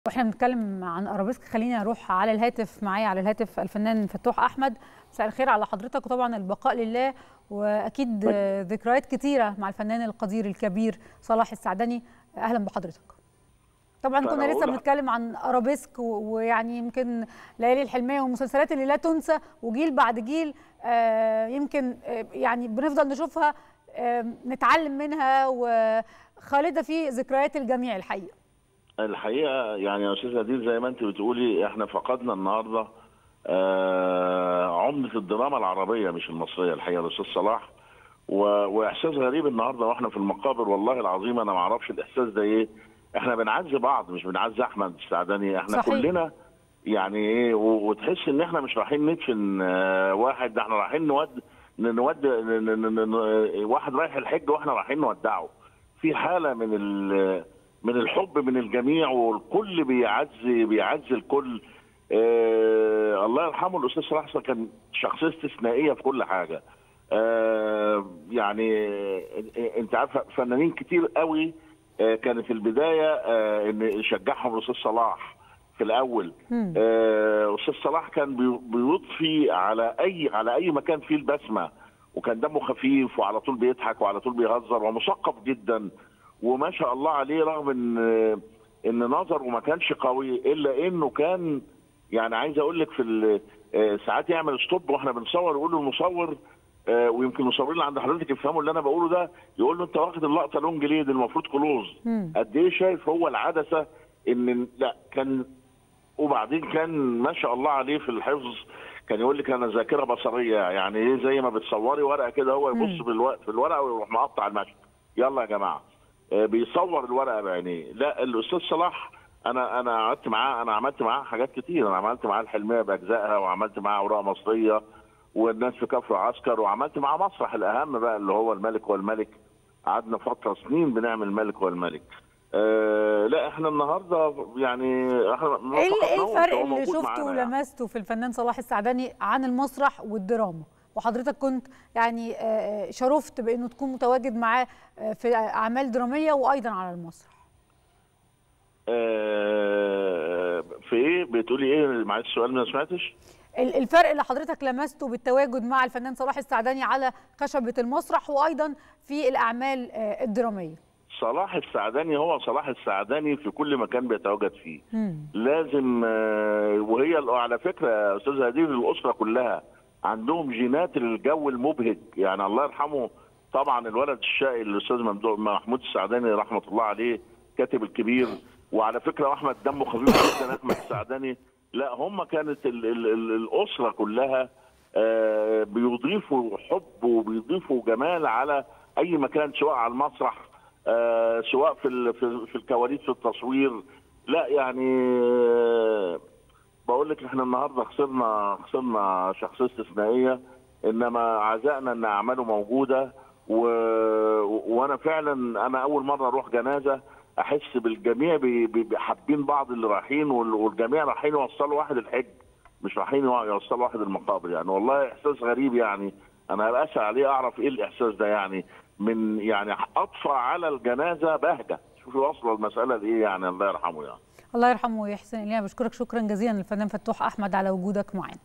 واحنا بنتكلم عن ارابيسك خليني اروح على الهاتف معايا على الهاتف الفنان فتوح احمد مساء الخير على حضرتك وطبعا البقاء لله واكيد ذكريات كتيره مع الفنان القدير الكبير صلاح السعدني اهلا بحضرتك طبعا كنا لسه بنتكلم عن ارابيسك ويعني يمكن ليالي الحلميه والمسلسلات اللي لا تنسى وجيل بعد جيل آه يمكن آه يعني بنفضل نشوفها آه نتعلم منها وخالده في ذكريات الجميع الحقيقه الحقيقه يعني يا استاذه هدير زي ما انت بتقولي احنا فقدنا النهارده آه عمده الدراما العربيه مش المصريه الحقيقه الاستاذ صلاح واحساس غريب النهارده واحنا في المقابر والله العظيم انا ما اعرفش الاحساس ده ايه احنا بنعزي بعض مش بنعزي احمد السعداني احنا صحيح. كلنا يعني ايه وتحس ان احنا مش رايحين ندفن آه واحد ده احنا رايحين نود نود واحد رايح الحج واحنا رايحين نودعه في حاله من من الحب من الجميع والكل بيعزي بيعزي الكل آه الله يرحمه الاستاذ صلاح كان شخصيه استثنائيه في كل حاجه آه يعني انت عارف فنانين كتير قوي آه كان في البدايه آه ان يشجعهم الاستاذ صلاح في الاول آه استاذ صلاح كان بيضفي على اي على اي مكان فيه البسمه وكان دمه خفيف وعلى طول بيضحك وعلى طول بيهزر ومثقف جدا وما شاء الله عليه رغم ان ان نظره ما كانش قوي الا انه كان يعني عايز اقول لك في ساعات يعمل ستوب واحنا بنصور يقول له المصور ويمكن المصورين اللي عند حضرتك يفهموا اللي انا بقوله ده يقول له انت واخد اللقطه لونج ليد المفروض كلوز قد ايه شايف هو العدسه ان لا كان وبعدين كان ما شاء الله عليه في الحفظ كان يقول لك انا ذاكره بصريه يعني ايه زي ما بتصوري ورقه كده هو يبص في الوقت في الورقه ويروح مقطع المشهد يلا يا جماعه بيصور الورقه بعينيه لا الاستاذ صلاح انا انا قعدت معاه انا عملت معاه حاجات كتير انا عملت معاه الحلميه باجزائها وعملت معاه اوراق مصريه والناس في كفر عسكر وعملت معاه مسرح الاهم بقى اللي هو الملك والملك قعدنا فتره سنين بنعمل الملك والملك آه لا احنا النهارده يعني احنا ايه الفرق اللي شفته ولمسته في الفنان صلاح السعداني عن المسرح والدراما وحضرتك كنت يعني شرفت بانه تكون متواجد معاه في اعمال دراميه وايضا على المسرح آه في ايه بتقولي ايه معلش السؤال ما سمعتش الفرق اللي حضرتك لمسته بالتواجد مع الفنان صلاح السعداني على خشبه المسرح وايضا في الاعمال الدراميه صلاح السعداني هو صلاح السعداني في كل مكان بيتواجد فيه مم. لازم وهي على فكره يا استاذ هدير الاسره كلها عندهم جينات الجو المبهج يعني الله يرحمه طبعا الولد الشقي الاستاذ ممدوح محمود السعداني رحمه الله عليه كاتب الكبير وعلى فكره احمد دمه خفيف جدا احمد السعداني لا هم كانت ال ال ال الاسره كلها آه بيضيفوا حب وبيضيفوا جمال على اي مكان سواء على المسرح آه سواء في في, في الكواليس في التصوير لا يعني آه بقول لك احنا النهارده خسرنا خسرنا شخصيه استثنائيه انما عزائنا ان اعماله موجوده و... وانا فعلا انا اول مره اروح جنازه احس بالجميع حابين بعض اللي رايحين والجميع رايحين يوصلوا واحد الحج مش رايحين يوصلوا واحد المقابر يعني والله احساس غريب يعني انا هبقى اسال عليه اعرف ايه الاحساس ده يعني من يعني اطفى على الجنازه بهجه شوفي واصله المساله لايه يعني الله يرحمه يعني الله يرحمه ويحسن الينا بشكرك شكرا جزيلا للفنان فتوح احمد على وجودك معنا